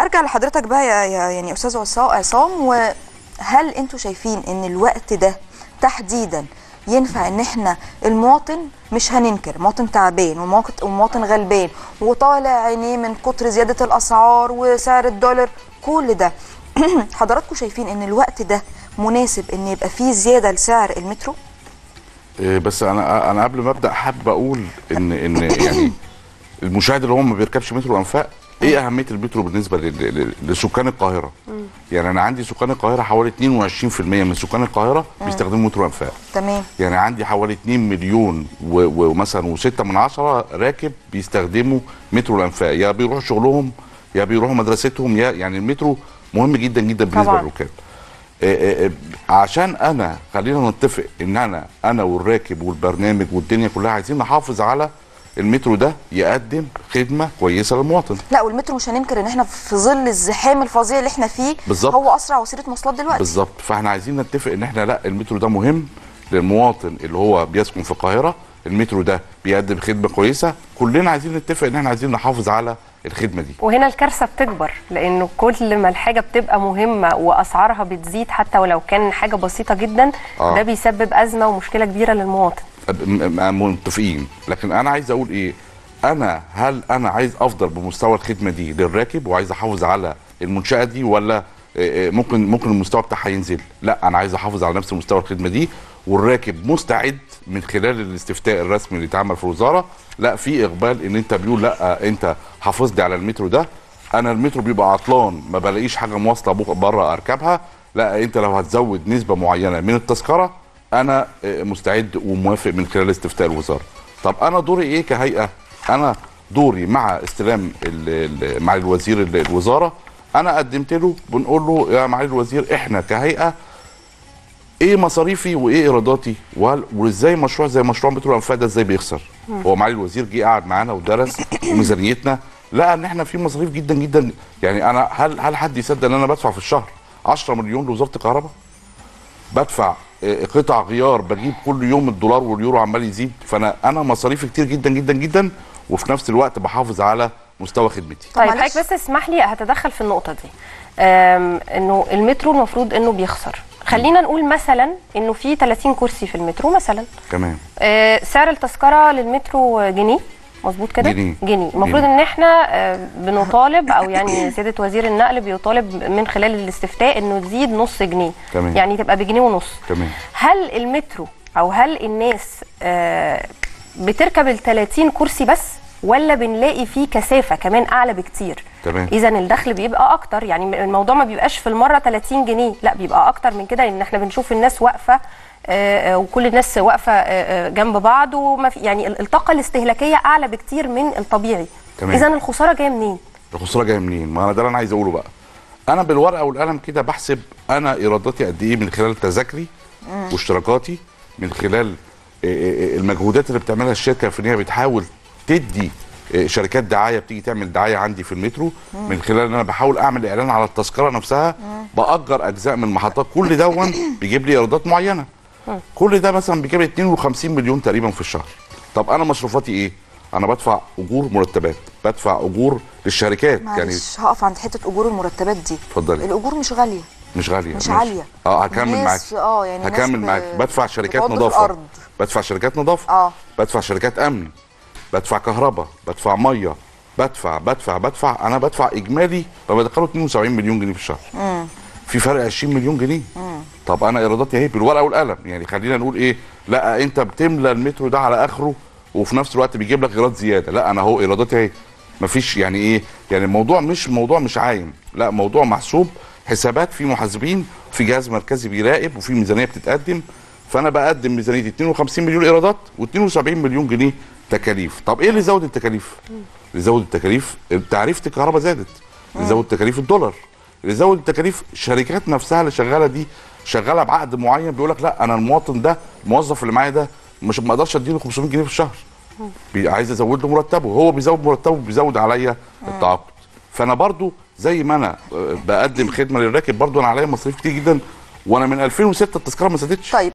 ارجع لحضرتك بقى يا يا- يعني استاذ عصا- عصام وهل انتوا شايفين ان الوقت ده تحديدا ينفع ان احنا المواطن مش هننكر مواطن تعبان ومواطن ومواطن غلبان وطالع عينيه من كتر زياده الاسعار وسعر الدولار كل ده حضراتكم شايفين ان الوقت ده مناسب ان يبقى فيه زياده لسعر المترو إيه، بس انا انا قبل ما ابدا حابب اقول ان ان يعني المشاهد اللي هو ما بيركبش مترو انفاق ايه اهميه المترو بالنسبه لل- لل- لسكان القاهره يعني انا عندي سكان القاهره حوالي 22% من سكان القاهره بيستخدموا مترو انفاق تمام يعني عندي حوالي 2 مليون و- ومثلا و6 من عشرة راكب بيستخدموا مترو الانفاق يا بيروحوا شغلهم يا بيروحوا مدرستهم يا يعني المترو مهم جدا جدا بالنسبه طبعاً. للركاب آه، آه، آه، عشان انا خلينا نتفق ان انا انا والراكب والبرنامج والدنيا كلها عايزين نحافظ على المترو ده يقدم خدمه كويسه للمواطن لا والمترو مش هننكر ان احنا في ظل الزحام الفظيع اللي احنا فيه بالظبط. هو اسرع وسيله مواصلات دلوقتي بالظبط فاحنا عايزين نتفق ان احنا لا المترو ده مهم للمواطن اللي هو بيسكن في القاهره المترو ده بيقدم خدمه كويسه كلنا عايزين نتفق ان احنا عايزين نحافظ على الخدمه دي وهنا الكارثه بتكبر لانه كل ما الحاجه بتبقى مهمه واسعارها بتزيد حتى ولو كان حاجه بسيطه جدا آه. ده بيسبب ازمه ومشكله كبيره للمواطن م- م- متفقين لكن انا عايز اقول ايه انا هل انا عايز افضل بمستوى الخدمه دي للراكب وعايز احافظ على المنشاه دي ولا إيه إيه ممكن ممكن المستوى بتاعها ينزل لا انا عايز احافظ على نفس مستوى الخدمه دي والراكب مستعد من خلال الاستفتاء الرسمي اللي اتعمل في الوزاره لا في اقبال ان انت بيقول لا انت حافظ لي على المترو ده انا المترو بيبقى عطلان ما بلاقيش حاجه مواصله بره اركبها لا انت لو هتزود نسبه معينه من التذكره انا آه، مستعد وموافق من خلال استفتاء الوزاره طب انا دوري ايه كهيئه انا دوري مع استلام ال- ال- معالي الوزير ال- الوزاره انا قدمت له بنقول له يا معالي الوزير احنا كهيئه ايه مصاريفي وايه ايراداتي وهل- وازاي مشروع زي مشروع مترو الانفاق ده ازاي بيخسر هو معالي الوزير جه قعد معانا ودرس وميزانيتنا لقى ان احنا في مصاريف جدا جدا يعني انا هل هل حد يصدق ان انا بدفع في الشهر 10 مليون لوزاره الكهرباء بدفع آه، قطع غيار بجيب كل يوم الدولار واليورو عمال يزيد فانا انا مصاريفي كتير جدا جدا جدا وفي نفس الوقت بحافظ على مستوى خدمتي طيب معلش. حضرتك بس اسمح لي هتدخل في النقطه دي أم، انه المترو المفروض انه بيخسر خلينا نقول مثلا انه في 30 كرسي في المترو مثلا تمام آه، سعر التذكره للمترو جنيه مظبوط كده جنيه. جنيه المفروض جنيه. ان احنا آه، بنطالب او يعني سياده وزير النقل بيطالب من خلال الاستفتاء انه تزيد نص جنيه تمام. يعني تبقى بجنيه ونص تمام هل المترو او هل الناس آه، بتركب ال 30 كرسي بس ولا بنلاقي فيه كثافه كمان اعلى بكتير تمام. اذا الدخل بيبقى اكتر يعني الموضوع ما بيبقاش في المره 30 جنيه لا بيبقى اكتر من كده لان احنا بنشوف الناس واقفه آه، آه، وكل الناس واقفه آه، آه، جنب بعض وما في يعني ال- الطاقه الاستهلاكيه اعلى بكتير من الطبيعي تمام. اذا الخساره جايه منين الخساره جايه منين؟ ما انا ده اللي انا عايز اقوله بقى. انا بالورقه والقلم كده بحسب انا ايراداتي قد ايه من خلال تذاكري واشتراكاتي من خلال آه، آه، المجهودات اللي بتعملها الشركه في ان هي بتحاول تدي آه، شركات دعايه بتيجي تعمل دعايه عندي في المترو من خلال ان انا بحاول اعمل اعلان على التذكره نفسها باجر اجزاء من المحطات كل دون بيجيب لي ايرادات معينه كل ده مثلا بيجيب لي 52 مليون تقريبا في الشهر طب انا مصروفاتي ايه انا بدفع اجور مرتبات بدفع اجور للشركات يعني معلش هقف عند حته اجور المرتبات دي اتفضلي. الاجور مش غاليه مش غاليه مش ماشي. عالية. اه هكمل معاك ناس- اه يعني ناس هكمل ب- معاك بدفع شركات بتقعد في نظافه الأرض. بدفع شركات نظافه اه بدفع شركات امن بدفع كهرباء بدفع ميه بدفع بدفع بدفع انا بدفع اجمالي بدخله 72 مليون جنيه في الشهر في فرق 20 مليون جنيه طب انا ايراداتي اهي بالورقه والقلم يعني خلينا نقول ايه لا انت بتملى المترو ده على اخره وفي نفس الوقت بيجيب لك ايراد زياده لا انا اهو ايراداتي اهي مفيش يعني ايه يعني الموضوع مش موضوع مش عايم لا موضوع محسوب حسابات في محاسبين في جهاز مركزي بيراقب وفي ميزانيه بتتقدم فانا بقدم ميزانيه 52 مليون ايرادات و72 مليون جنيه تكاليف طب ايه اللي زود التكاليف اللي زود التكاليف تعريفه الكهرباء زادت اللي زود تكاليف الدولار اللي زود التكاليف الشركات نفسها اللي شغاله دي شغاله بعقد معين بيقول لك لا انا المواطن ده الموظف اللي معايا ده مش ما اقدرش اديله 500 جنيه في الشهر بي- عايز ازود له مرتبه هو بيزود مرتبه بيزود عليا التعاقد فانا برضو زي ما انا آه، بقدم خدمه للراكب برضو انا عليا مصاريف كتير جدا وانا من 2006 التذكره ما سدتش طيب